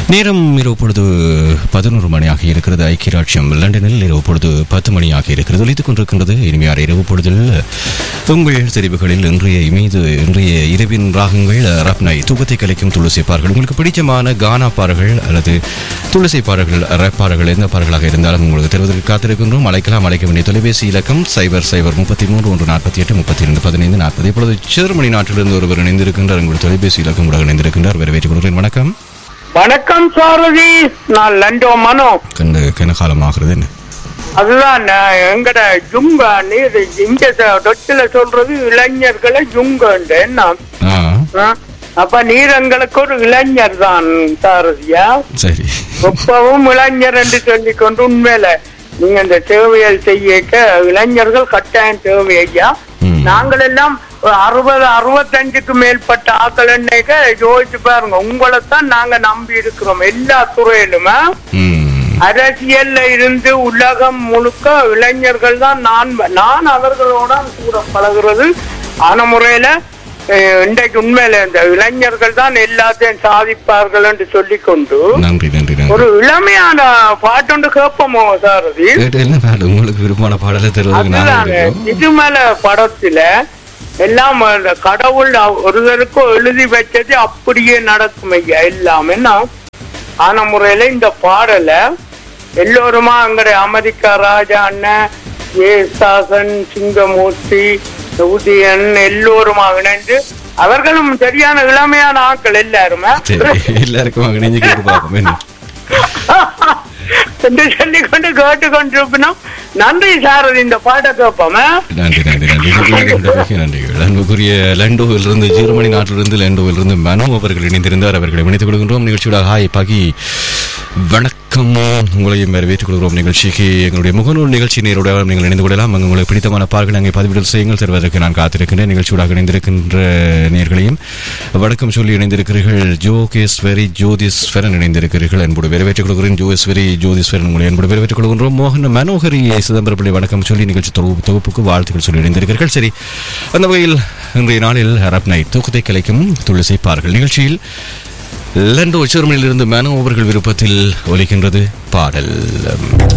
நேரம் இரவு பொழுது பதினோரு மணியாக இருக்கிறது ஐக்கிய ராட்சியம் லண்டனில் இரவு பொழுது பத்து மணியாக இருக்கிறது ஒலித்துக் கொண்டிருக்கின்றது இனிமையான இரவு பொழுதில் உங்கள் தெரிவுகளில் இன்றைய இமீது இன்றைய இரவின் ராகங்கள் ரப்னை தூக்கத்தை கலைக்கும் துளசி பார்கள் உங்களுக்கு பிடிச்சமான கானா பாடல்கள் அல்லது துளசி பாடல்கள் ரப் பாடல்கள் எந்த பாடல்களாக இருந்தாலும் உங்களுக்கு தெரிவதற்கு காத்திருக்கின்றோம் அழைக்கலாம் அழைக்க வேண்டிய தொலைபேசி இலக்கம் சைபர் சைபர் முப்பத்தி மூன்று ஒன்று நாற்பத்தி எட்டு முப்பத்தி இரண்டு பதினைந்து நாற்பது இப்பொழுது ஜெர்மனி நாட்டிலிருந்து ஒருவர் இணைந்திருக்கின்றார் உங்களுடைய தொலைபேசி இலக்கம் கூட இணைந்திருக்கின்றார் வரவேற்றுக் கொள்கிறேன் வணக்கம் வணக்கம் சாரதி நான் லண்டோ மனோ கண்டு கனகாலமாகிறது என்ன அதுதான் நான் எங்கட ஜுங்க நீர் இங்க தொட்டில சொல்றது இளைஞர்களை ஜுங்கண்டு என்ன ஆ ஆ? அப்ப நீர் எங்களுக்கு ஒரு இளைஞர் தான் சாரதியா சரி எப்பவும் இளைஞர் என்று சொல்லிக் கொண்டு உண்மையில நீங்க இந்த சேவைகள் செய்யக்க இளைஞர்கள் கட்டாயம் தேவை ஐயா ம். நாங்கள் எல்லாம் ஒரு அறுபது அறுபத்தஞ்சுக்கு மேற்பட்ட ஆக்கள் என்னைக்க யோசிச்சு பாருங்க உங்களைத்தான் நாங்க நம்பி இருக்கிறோம் எல்லா துறையிலுமே ம் அரசியல்ல இருந்து உலகம் முழுக்க இளைஞர்கள் தான் நான் நான் அவர்களோட கூட பழகுறது ஆன முறையில அஹ், இன்றைக்கு உண்மையில இந்த இளைஞர்கள் தான் எல்லாத்தையும் சாதிப்பார்கள் என்று சொல்லிக்கொண்டு நன்றி நன்றி ஒரு நன்றி இளமையான பாட்டு கேட்போமோ சாரதி கேட்டு என்ன பாடு உங்களுக்கு விருப்பமான பாடலை தருவதற்கு நாங்கள் அதுதாங்க இருக்கிறோம் இது மேல படத்துல எல்லாம் அந்த கடவுள் ஒருவருக்கும் எழுதி வச்சது அப்படியே நடக்கும் ஐயா எல்லாம் என்ன ஆன முறையில இந்த பாடல எல்லோருமா அங்கட அமெரிக்கா ராஜா அண்ணன் ஏசாசன் சிங்கமூர்த்தி உதயன் எல்லோருமா இணைந்து அவர்களும் சரியான இளமையான ஆட்கள் எல்லாருமே சரி எல்லாருக்கும் இணைஞ்சு கேட்டு பார்ப்போம் என்ன என்று சொல்லிக் கொண்டு கேட்டு கொண்டிருப்பினோம் நன்றி சாரதி இந்த பாட்டை கேட்போமே நன்றி நன்றி நன்றி நன்றி நன்றிகள் அன்புக்குரிய லண்டோவில் இருந்து ஜெர்மனி நாட்டிலிருந்து லண்டோவில் இருந்து மனோ அவர்கள் இணைந்திருந்தார் அவர்களை இணைத்துக் கொள்கின்றோம் நிகழ்ச்சியோட ஹாய் பகி வணக்கம் உங்களையும் வரவேற்றுக் கொள்கிறோம் நிகழ்ச்சிக்கு எங்களுடைய முகநூல் நிகழ்ச்சி நேரோட நீங்கள் இணைந்து கொள்ளலாம் அங்கு உங்களுக்கு பிடித்தமான பார்கள் அங்கே பதிவிடல் செய்யுங்கள் தருவதற்கு நான் காத்திருக்கின்றேன் நிகழ்ச்சியோடாக இணைந்திருக்கின்ற நேர்களையும் வணக்கம் சொல்லி இணைந்திருக்கிறீர்கள் ஜோகேஸ்வரி ஜோதிஸ்வரன் இணைந்திருக்கிறீர்கள் என்போடு வரவேற்றுக் கொள்கிறேன் ஜோகேஸ்வரி ஜோதிஸ்வரன் உங்களை என்போடு வரவேற்றுக் கொள்கின்றோம் மோகன் மனோகரி சிதம்பரம் பிள்ளை வணக்கம் சொல்லி நிகழ்ச்சி தொகுப்பு தொகுப்புக்கு வாழ்த்துக்கள் சொல்லி இணைந்திருக்கிறீர்கள் சரி அந்த வகையில் இன்றைய நாளில் அரப் நைட் தூக்கத்தை கலைக்கும் துளசி பார்கள் நிகழ்ச்சியில் லண்டோ ஜெர்மனியிலிருந்து மனோ அவர்கள் விருப்பத்தில் ஒலிக்கின்றது பாடல்